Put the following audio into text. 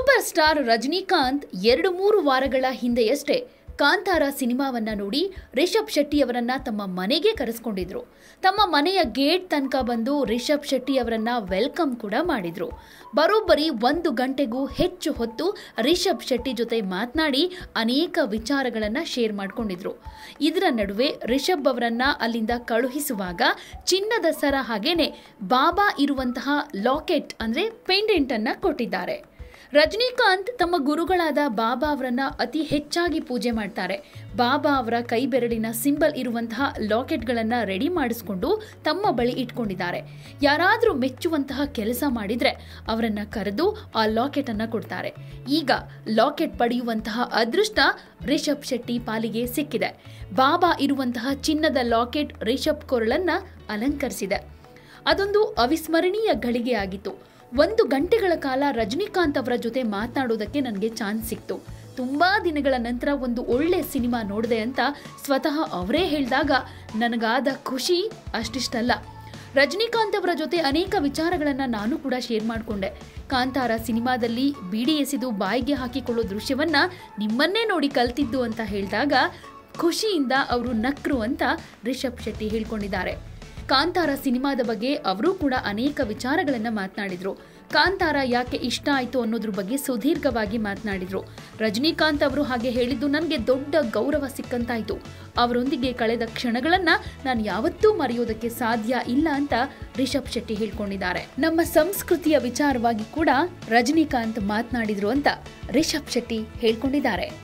super star Rajinikanth ಎರಡು ಮೂರು ವಾರಗಳ ಹಿಂದೆಯಷ್ಟೇ ಕಾಂತಾರ ಸಿನಿಮಾವನ್ನ ನೋಡಿ ರಿಷಬ್ ಶೆಟ್ಟಿ ಅವರನ್ನ ತಮ್ಮ ಮನೆಗೆ ಕರೆಸ್ಕೊಂಡಿದ್ರು ತಮ್ಮ ಮನೆಯ ಗೇಟ್ ತನಕ ಬಂದು ರಿಷಬ್ ಶೆಟ್ಟಿ ಅವರನ್ನ ವೆಲ್ಕಮ್ ಕೂಡ ಮಾಡಿದ್ರು ಬರೋಬ್ಬರಿ ಒಂದು ಗಂಟೆಗೂ ಹೆಚ್ಚು ಹೊತ್ತು ರಿಷಬ್ ಶೆಟ್ಟಿ ಜೊತೆ ಮಾತನಾಡಿ ಅನೇಕ ವಿಚಾರಗಳನ್ನ ಶೇರ್ ಮಾಡ್ಕೊಂಡಿದ್ರು ಇದರ ನಡುವೆ ರಿಷಬ್ ಅವರನ್ನ ಅಲ್ಲಿಂದ ಕಳುಹಿಸುವಾಗ ಚಿನ್ನದ ಸರ ಹಾಗೇನೆ ಬಾಬಾ ಇರುವಂತಹ ಲಾಕೆಟ್ ಅಂದ್ರೆ ಪೆಂಡೆಂಟ್ ಅನ್ನ ಕೊಟ್ಟಿದ್ದಾರೆ ರಜನಿಕಾಂತ್ ತಮ್ಮ ಗುರುಗಳಾದ ಬಾಬಾ ಅವರನ್ನ ಅತಿ ಹೆಚ್ಚಾಗಿ ಪೂಜೆ ಮಾಡ್ತಾರೆ ಬಾಬಾ ಅವರ ಕೈ ಬೆರಳಿನ ಸಿಂಬಲ್ ಇರುವಂತಹ ಲಾಕೆಟ್ಗಳನ್ನ ರೆಡಿ ಮಾಡಿಸ್ಕೊಂಡು ತಮ್ಮ ಬಳಿ ಇಟ್ಕೊಂಡಿದ್ದಾರೆ ಯಾರಾದರೂ ಮೆಚ್ಚುವಂತಹ ಕೆಲಸ ಮಾಡಿದ್ರೆ ಅವರನ್ನ ಕರೆದು ಆ ಲಾಕೆಟ್ ಅನ್ನ ಕೊಡ್ತಾರೆ ಈಗ ಲಾಕೆಟ್ ಪಡೆಯುವಂತಹ ಅದೃಷ್ಟ ರಿಷಬ್ ಶೆಟ್ಟಿ ಪಾಲಿಗೆ ಸಿಕ್ಕಿದೆ ಬಾಬಾ ಇರುವಂತಹ ಚಿನ್ನದ ಲಾಕೆಟ್ ರಿಷಬ್ ಕೊರಳನ್ನ ಅಲಂಕರಿಸಿದೆ ಅದೊಂದು ಅವಿಸ್ಮರಣೀಯ ಘಳಿಗೆ ಆಗಿತ್ತು ಒಂದು ಗಂಟೆಗಳ ಕಾಲ ರಜನಿಕಾಂತ್ ಅವರ ಜೊತೆ ಮಾತನಾಡೋದಕ್ಕೆ ನನಗೆ ಚಾನ್ಸ್ ಸಿಕ್ತು ತುಂಬಾ ದಿನಗಳ ನಂತರ ಒಂದು ಒಳ್ಳೆ ಸಿನಿಮಾ ನೋಡಿದೆ ಅಂತ ಸ್ವತಃ ಅವರೇ ಹೇಳಿದಾಗ ನನಗಾದ ಖುಷಿ ಅಷ್ಟಿಷ್ಟಲ್ಲ ರಜನಿಕಾಂತ್ ಅವರ ಜೊತೆ ಅನೇಕ ವಿಚಾರಗಳನ್ನ ನಾನು ಕೂಡ ಶೇರ್ ಮಾಡಿಕೊಂಡೆ ಕಾಂತಾರ ಸಿನಿಮಾದಲ್ಲಿ ಬೀಡಿ ಎಸೆದು ಬಾಯಿಗೆ ಹಾಕಿಕೊಳ್ಳೋ ದೃಶ್ಯವನ್ನ ನಿಮ್ಮನ್ನೇ ನೋಡಿ ಕಲ್ತಿದ್ದು ಅಂತ ಹೇಳಿದಾಗ ಖುಷಿಯಿಂದ ಅವರು ನಕ್ರು ಅಂತ ರಿಷಬ್ ಶೆಟ್ಟಿ ಹೇಳ್ಕೊಂಡಿದ್ದಾರೆ ಕಾಂತಾರ ಸಿನಿಮಾದ ಬಗ್ಗೆ ಅವರು ಕೂಡ ಅನೇಕ ವಿಚಾರಗಳನ್ನ ಮಾತನಾಡಿದ್ರು ಕಾಂತಾರ ಯಾಕೆ ಇಷ್ಟ ಆಯ್ತು ಅನ್ನೋದ್ರ ಬಗ್ಗೆ ಸುದೀರ್ಘವಾಗಿ ಮಾತನಾಡಿದ್ರು ರಜನಿಕಾಂತ್ ಅವರು ಹಾಗೆ ಹೇಳಿದ್ದು ನನಗೆ ದೊಡ್ಡ ಗೌರವ ಸಿಕ್ಕಂತಾಯ್ತು ಅವರೊಂದಿಗೆ ಕಳೆದ ಕ್ಷಣಗಳನ್ನ ನಾನು ಯಾವತ್ತೂ ಮರೆಯೋದಕ್ಕೆ ಸಾಧ್ಯ ಇಲ್ಲ ಅಂತ ರಿಷಬ್ ಶೆಟ್ಟಿ ಹೇಳ್ಕೊಂಡಿದ್ದಾರೆ ನಮ್ಮ ಸಂಸ್ಕೃತಿಯ ವಿಚಾರವಾಗಿ ಕೂಡ ರಜನಿಕಾಂತ್ ಮಾತನಾಡಿದ್ರು ಅಂತ ರಿಷಬ್ ಶೆಟ್ಟಿ ಹೇಳ್ಕೊಂಡಿದ್ದಾರೆ